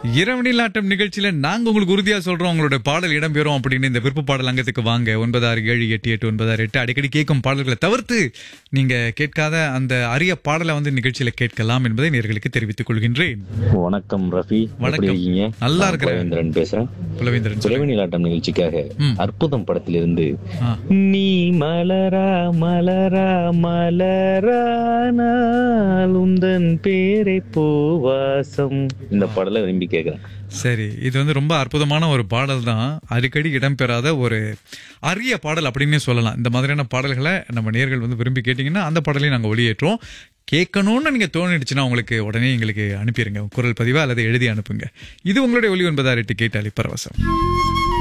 இரவணில் ஆட்டம் நிகழ்ச்சியில நாங்க உங்களுக்கு உறுதியா சொல்றோம் உங்களோட பாடல் இடம்பெறும் அப்படின்னு இந்த விருப்ப பாடல் அங்கத்துக்கு வாங்க ஒன்பது ஆறு ஏழு எட்டு எட்டு ஒன்பது ஆறு எட்டு அடிக்கடி கேட்கும் பாடல்களை தவிர்த்து நீங்க கேட்காத அந்த அரிய பாடலை வந்து நிகழ்ச்சியில கேட்கலாம் என்பதை நேர்களுக்கு தெரிவித்துக் கொள்கின்றேன் வணக்கம் ரஃபி எப்படி வணக்கம். இருக்கீங்க நல்லா நான் இருக்கிறேன். புலவேந்திரன் பேசுறேன் புலவேந்திரன் சொல்லுங்க. துறைவனிலாட்டம் நிகழ்ச்சிக்காக ம். அற்புதம் படத்திலிருந்து ஆ. நீ மலரா மலரா மலரானால் உந்தன் பேரை பூவாசம் இந்த பாடலை விரும்பி கேக்குறேன் சரி இது வந்து ரொம்ப அற்புதமான ஒரு பாடல் தான் அடிக்கடி இடம்பெறாத ஒரு அரிய பாடல் அப்படின்னே சொல்லலாம் இந்த மாதிரியான பாடல்களை நம்ம நேர்கள் வந்து விரும்பி கேட்டீங்கன்னா அந்த பாடலையும் நாங்கள் ஒளியேற்றோம் கேட்கணும்னு நீங்க தோணிடுச்சுன்னா உங்களுக்கு உடனே எங்களுக்கு அனுப்பிடுங்க குரல் பதிவா அல்லது எழுதி அனுப்புங்க இது உங்களுடைய ஒளி ஒன்பதாயிரட்டு கேட்டாலி பரவசம்